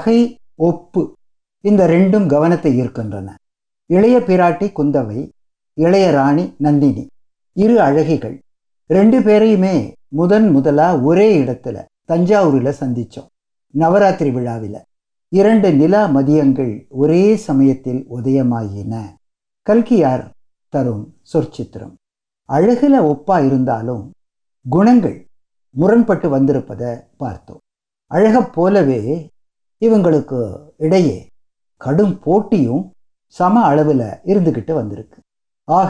பகை ஒப்பு இந்த ரெண்டும் கவனத்தை ஈர்க்கின்றன இளைய பிராட்டி குந்தவை இளைய ராணி நந்தினி இரு அழகிகள் ரெண்டு பேரையுமே முதன் முதலா ஒரே இடத்துல தஞ்சாவூரில் சந்திச்சோம் நவராத்திரி விழாவில் இரண்டு நிலா மதியங்கள் ஒரே சமயத்தில் உதயமாயின கல்கியார் தரும் சொற்சித்திரம் அழகுல ஒப்பா இருந்தாலும் குணங்கள் முரண்பட்டு வந்திருப்பதை பார்த்தோம் அழகப் போலவே இவங்களுக்கு இடையே கடும் போட்டியும் சம அளவில் இருந்துக்கிட்டு வந்திருக்கு ஆக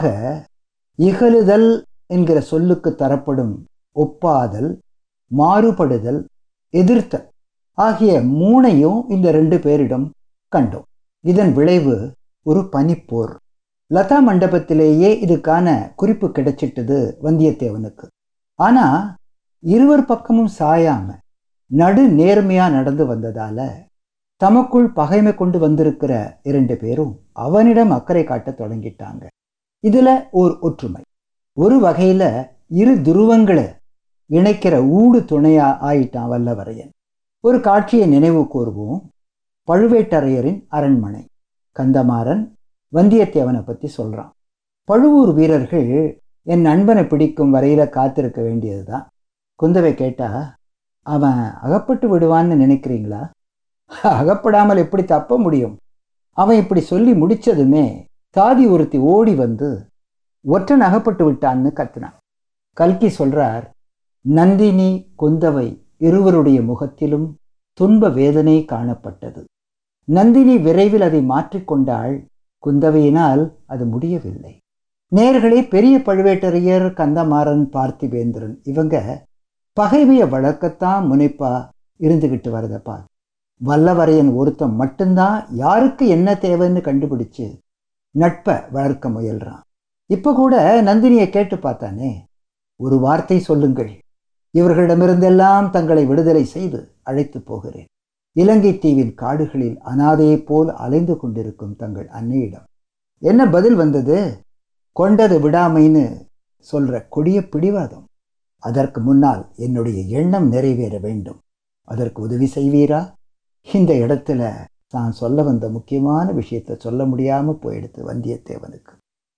இகழுதல் என்கிற சொல்லுக்கு தரப்படும் ஒப்பாதல் மாறுபடுதல் எதிர்த்தல் ஆகிய மூணையும் இந்த ரெண்டு பேரிடம் கண்டோம் இதன் விளைவு ஒரு பனிப்போர் லதா மண்டபத்திலேயே இதுக்கான குறிப்பு கிடைச்சிட்டது வந்தியத்தேவனுக்கு ஆனா இருவர் பக்கமும் சாயாம நடு நேர்மையா நடந்து வந்ததால தமக்குள் பகைமை கொண்டு வந்திருக்கிற இரண்டு பேரும் அவனிடம் அக்கறை காட்ட தொடங்கிட்டாங்க இதுல ஓர் ஒற்றுமை ஒரு வகையில இரு துருவங்களை இணைக்கிற ஊடு துணையா ஆயிட்டான் வல்லவரையன் ஒரு காட்சியை நினைவு கூர்வோம் பழுவேட்டரையரின் அரண்மனை கந்தமாறன் வந்தியத்தேவனை பற்றி சொல்கிறான் பழுவூர் வீரர்கள் என் நண்பனை பிடிக்கும் வரையில காத்திருக்க வேண்டியதுதான் குந்தவை கேட்டா அவன் அகப்பட்டு விடுவான்னு நினைக்கிறீங்களா அகப்படாமல் எப்படி தப்ப முடியும் அவன் இப்படி சொல்லி முடிச்சதுமே சாதி ஒருத்தி ஓடி வந்து ஒற்றன் அகப்பட்டு விட்டான்னு கத்துனான் கல்கி சொல்றார் நந்தினி குந்தவை இருவருடைய முகத்திலும் துன்ப வேதனை காணப்பட்டது நந்தினி விரைவில் அதை மாற்றிக்கொண்டாள் குந்தவையினால் அது முடியவில்லை நேர்களே பெரிய பழுவேட்டரையர் கந்தமாறன் பார்த்திபேந்திரன் இவங்க பகைமையை வளர்க்கத்தான் முனைப்பா இருந்துகிட்டு வரதப்பா வல்லவரையன் ஒருத்தன் மட்டும்தான் யாருக்கு என்ன தேவைன்னு கண்டுபிடிச்சு நட்பை வளர்க்க முயல்றான் இப்ப கூட நந்தினியை கேட்டு பார்த்தானே ஒரு வார்த்தை சொல்லுங்கள் இவர்களிடமிருந்தெல்லாம் தங்களை விடுதலை செய்து அழைத்து போகிறேன் இலங்கை தீவின் காடுகளில் அனாதையை போல் அலைந்து கொண்டிருக்கும் தங்கள் அன்னையிடம் என்ன பதில் வந்தது கொண்டது விடாமைன்னு சொல்ற கொடிய பிடிவாதம் அதற்கு முன்னால் என்னுடைய எண்ணம் நிறைவேற வேண்டும் அதற்கு உதவி செய்வீரா இந்த இடத்துல நான் சொல்ல வந்த முக்கியமான விஷயத்தை சொல்ல முடியாம போயிடுது வந்தியத்தேவனுக்கு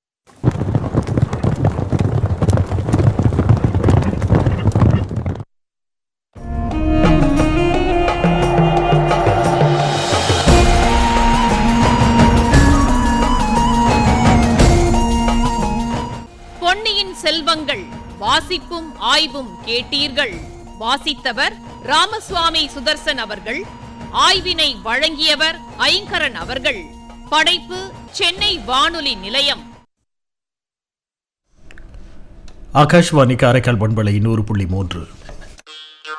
பொன்னியின் செல்வங்கள் வாசிப்பும் ஆய்வும் கேட்டீர்கள் வாசித்தவர் ராமசுவாமி சுதர்சன் அவர்கள் ஆய்வினை வழங்கியவர் ஐங்கரன் அவர்கள் படைப்பு சென்னை வானொலி நிலையம் ஆகாஷ்வாணி காரைக்கால் பண்பலை நூறு புள்ளி மூன்று